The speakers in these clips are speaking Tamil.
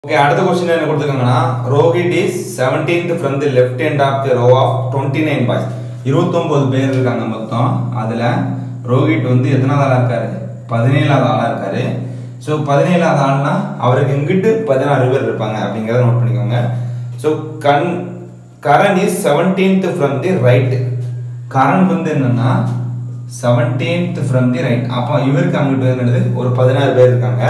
ஓகே அடுத்த கொஸ்டின் என்ன கொடுத்துருக்காங்கன்னா Rohit is seventeenth from the left hand of the row of twenty nine boys இருபத்தொம்போது பேர் இருக்காங்க மொத்தம் அதில் ரோஹித் வந்து எத்தனாவது ஆளாக இருக்காரு பதினேழாவது ஆளாக இருக்காரு ஸோ பதினேழாவது ஆள்னா அவருக்கு இங்கிட்டு பதினாறு பேர் இருப்பாங்க அப்படிங்கிறத நோட் பண்ணிக்கோங்க ஸோ கண் Karan is seventeenth from the right Karan வந்து என்னன்னா செவன்டீன்த் ஃப்ரம் தி ரைட் அப்போ இவருக்கு அங்கிட்டு என்னது ஒரு பதினாறு பேர் இருக்காங்க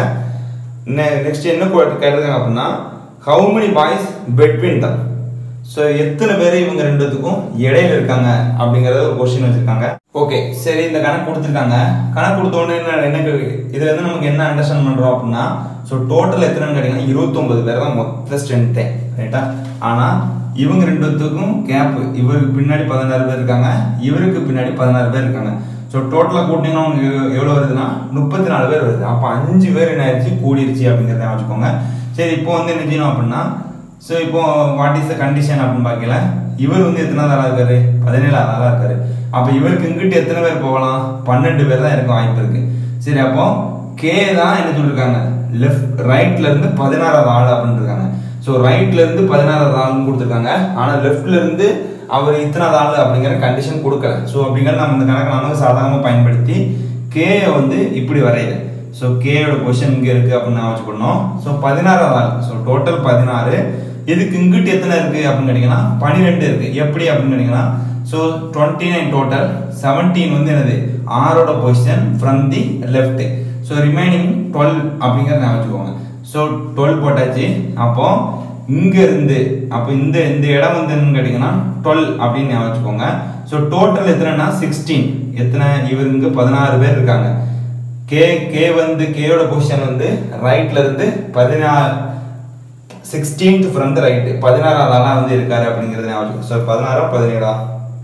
நெக்ஸ்ட் என்ன கொ- கேட்டிருக்காங்க அப்படின்னா how many boys between them so எத்தனை பேர் இவங்க ரெண்டுத்துக்கும் இடையில இருக்காங்க அப்படிங்கறத ஒரு கொஸ்டின் வச்சிருக்காங்க ஓகே சரி இந்த கணக்கு கொடுத்துருக்காங்க கணக்கு கொடுத்த உடனே என்ன என்ன கே- இதுல இருந்து நமக்கு என்ன அண்டர்ஸ்டாண்ட் பண்றோம் அப்படின்னா ஸோ டோட்டல் எத்தனைன்னு கேட்டீங்கன்னா இருபத்தொன்பது பேர் தான் மொத்த ஸ்ட்ரென்த்தே ரைட்டா ஆனா இவங்க ரெண்டுத்துக்கும் கேப் இவருக்கு பின்னாடி பதினாறு பேர் இருக்காங்க இவருக்கு பின்னாடி பதினாறு பேர் இருக்காங்க ஸோ டோட்டலாக கூட்டிங்கன்னா உங்களுக்கு எவ்வளோ- எவ்வளோ வருதுன்னா முப்பத்தி நாலு பேர் வருது அப்போ அஞ்சு பேர் என்ன ஆயிடுச்சு கூடிருச்சு அப்படிங்கிறத வச்சுக்கோங்க சரி இப்போ வந்து என்ன செய்யணும் அப்படின்னா ஸோ இப்போ வாட் இஸ் த கண்டிஷன் அப்படின்னு பார்க்கல இவர் வந்து எத்தனாவது ஆளா இருக்காரு பதினேழாவது ஆளா இருக்காரு அப்போ இவருக்கு இங்கிட்டு எத்தனை பேர் போகலாம் பன்னெண்டு பேர் தான் இருக்க வாய்ப்பு இருக்கு சரி அப்போ கே தான் என்ன சொல்லிருக்காங்க லெஃப்ட் ரைட்ல இருந்து பதினாறாவது ஆள் அப்படின்னு இருக்காங்க ஸோ ரைட்ல இருந்து பதினாறாவது ஆள்னு கொடுத்துருக்காங்க ஆனா லெஃப்ட்ல இருந்து அவர் இத்தனாவது ஆள் அப்படிங்கிற கண்டிஷன் கொடுக்கல ஸோ அப்படிங்கிறது நம்ம இந்த கணக்கை நமக்கு சாதாரணமாக பயன்படுத்தி கே வந்து இப்படி வரையுது ஸோ கேயோட பொசிஷன் இங்கே இருக்கு அப்படின்னு நான் வச்சுக்கணும் ஸோ பதினாறாவது ஆள் ஸோ டோட்டல் பதினாறு இதுக்கு இங்கிட்டு எத்தனை இருக்கு அப்படின்னு கேட்டிங்கன்னா பன்னிரெண்டு இருக்கு எப்படி அப்படின்னு கேட்டிங்கன்னா so twenty nine total seventeen வந்து என்னது ஆரோட position from the left so remaining twelve அப்படிங்கிறத நான் வச்சுக்கோங்க ஸோ டுவெல் போட்டாச்சு அப்போ இங்க இருந்து அப்போ இந்த இந்த இடம் வந்து என்னன்னு கேட்டிங்கன்னா டுவெல் அப்படின்னு ஞாபகம் வச்சுக்கோங்க ஸோ டோட்டல் எத்தனைனா சிக்ஸ்டீன் எத்தனை இவர் இங்க பதினாறு பேர் இருக்காங்க கே கே வந்து கேயோட பொசிஷன் வந்து ரைட்ல இருந்து பதினாறு சிக்ஸ்டீன்த் ஃப்ரம் த ரைட் பதினாறாவது ஆளா வந்து இருக்காரு அப்படிங்கிறது ஞாபகம் ஸோ பதினாறா பதினேழா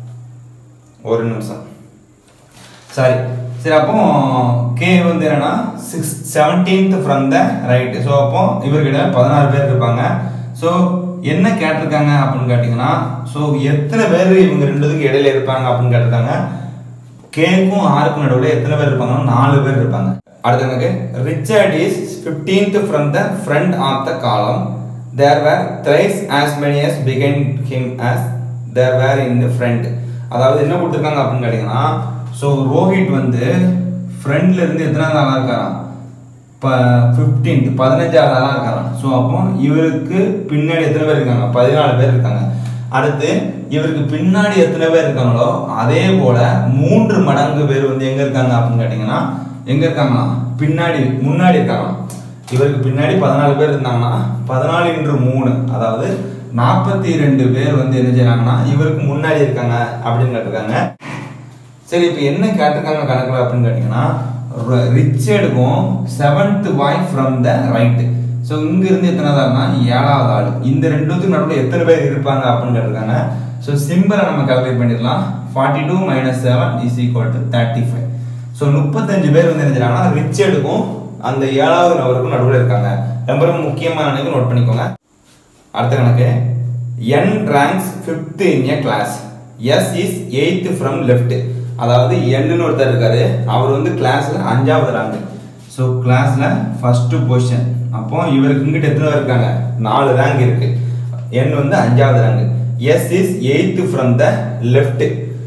ஒரு நிமிஷம் சாரி சரி அப்போ கே வந்து என்னன்னா six seventeenth from the right so அப்போ இவர்கிட்ட பதினாறு பேர் இருப்பாங்க ஸோ என்ன கேட்டிருக்காங்க அப்படின்னு கேட்டிங்கன்னா ஸோ எத்தனை பேர் இவங்க ரெண்டுத்துக்கு இடையில இருப்பாங்க அப்படின்னு கேட்டிருக்காங்க கேக்கும் ஆருக்கும் நடுவில் எத்தனை பேர் இருப்பாங்கன்னா நாலு பேர் இருப்பாங்க அடுத்து எனக்கு Richard is fifteenth from the front of the column there where thrice as many as behind him as there were in the front அதாவது என்ன கொடுத்துருக்காங்க அப்படின்னு கேட்டிங்கன்னா ஸோ ரோஹித் வந்து ஃப்ரண்ட்ல இருந்து எத்தனாவது ஆளாக இருக்காராம் இப்போ ஃபிஃப்டீன்த் பதினஞ்சாவது ஆளாக இருக்காராம் ஸோ அப்போ இவருக்கு பின்னாடி எத்தனை பேர் இருக்காங்க பதினாலு பேர் இருக்காங்க அடுத்து இவருக்கு பின்னாடி எத்தனை பேர் இருக்காங்களோ அதே போல மூன்று மடங்கு பேர் வந்து எங்க இருக்காங்க அப்படின்னு கேட்டிங்கன்னா எங்க இருக்காங்களா பின்னாடி முன்னாடி இருக்காங்களாம் இவருக்கு பின்னாடி பதினாலு பேர் இருந்தாங்கன்னா பதினாலு இன்று மூணு அதாவது நாற்பத்தி ரெண்டு பேர் வந்து என்ன செய்றாங்கன்னா இவருக்கு முன்னாடி இருக்காங்க அப்படின்னு கேட்டிருக்காங்க சரி இப்போ என்ன கேட்டிருக்காங்க கணக்குல அப்படின்னு கேட்டிங்கன்னா ரிச்சர்டுக்கும் seventh boy from the right so இங்க இருந்து எத்தனாவது ஆள்னா ஏழாவது ஆள் இந்த ரெண்டுத்துக்கு நடுவில் எத்தனை பேர் இருப்பாங்க அப்படின்னு கேட்டிருக்காங்க ஸோ சிம்பிளை நம்ம கால்குலேட் பண்ணிடலாம் forty two minus seven is equal to thirty five so முப்பத்தஞ்சு பேர் வந்து என்ன செய்றாங்கன்னா ரிச்சர்டுக்கும் அந்த ஏழாவது நபருக்கும் நடுவில் இருக்காங்க ரொம்ப ரொம்ப முக்கியமான கணக்கு நோட் பண்ணிக்கோங்க அடுத்த கணக்கு n ranks fifth in a class s is eighth from left அதாவது n ஒருத்தர் இருக்காரு அவர் வந்து கிளாஸ்ல அஞ்சாவது ரேங்க் ஸோ கிளாஸ்ல ஃபர்ஸ்ட் பொசிஷன் அப்போ இவருக்கு இங்கிட்ட எத்தனை பேர் இருக்காங்க நாலு ரேங்க் இருக்கு n வந்து அஞ்சாவது rank s is eighth from the left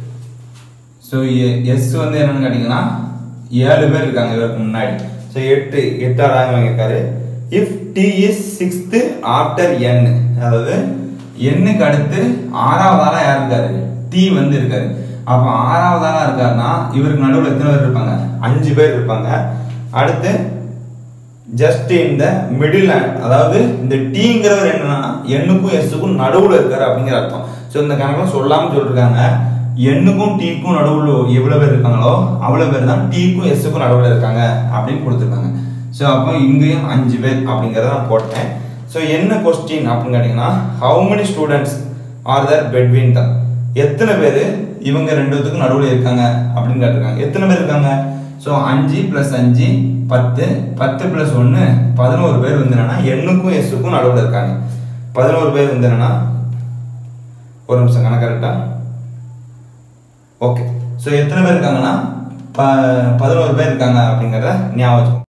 so S வந்து என்னன்னு கேட்டிங்கன்னா ஏழு பேர் இருக்காங்க இவருக்கு முன்னாடி ஸோ எட்டு எட்டாவது ரேங்க் வாங்கியிருக்காரு if T is sixth after N அதாவது எண்ணுக்கு அடுத்து ஆறாவது ஆளா யார் இருக்காரு டி வந்து இருக்காரு அப்போ ஆறாவது ஆளா இருக்காருன்னா இவருக்கு நடுவில் எத்தனை பேர் இருப்பாங்க அஞ்சு பேர் இருப்பாங்க அடுத்து ஜஸ்ட் இந்த மிடில் அதாவது இந்த டீங்கிறவர் என்னன்னா எண்ணுக்கும் எஸ்ஸுக்கும் நடுவுல இருக்காரு அப்படிங்கிற அர்த்தம் ஸோ இந்த கணக்கில் சொல்லாம சொல்லிருக்காங்க எண்ணுக்கும் டீக்கும் நடுவுல எவ்வளவு பேர் இருக்காங்களோ அவ்வளவு பேர் தான் டீக்கும் எஸ்ஸுக்கும் நடுவுல இருக்காங்க அப்படின்னு கொடுத்துருக்காங்க ஸோ அப்போ இங்கேயும் அஞ்சு பேர் அப்படிங்கிறத நான் போட்டேன் ஸோ என்ன கொஸ்டின் அப்படின்னு கேட்டிங்கன்னா how many students are there between தான் எத்தனை பேர் இவங்க ரெண்டுத்துக்கும் நடுவில் இருக்காங்க அப்படின்னு கேட்டிருக்காங்க எத்தனை பேர் இருக்காங்க ஸோ அஞ்சு ப்ளஸ் அஞ்சு பத்து பத்து ப்ளஸ் ஒன்று பதினோரு பேர் வந்து என்னன்னா எண்ணுக்கும் எஸ்ஸுக்கும் நடுவில் இருக்காங்க பதினோரு பேர் வந்து என்னன்னா ஒரு நிமிஷம் கணக்கு கரெக்டா ஓகே ஸோ எத்தனை பேர் இருக்காங்கன்னா ப பதினோரு பேர் இருக்காங்க அப்படிங்கிறத ஞாபகம் வச்சுக்கோங்க.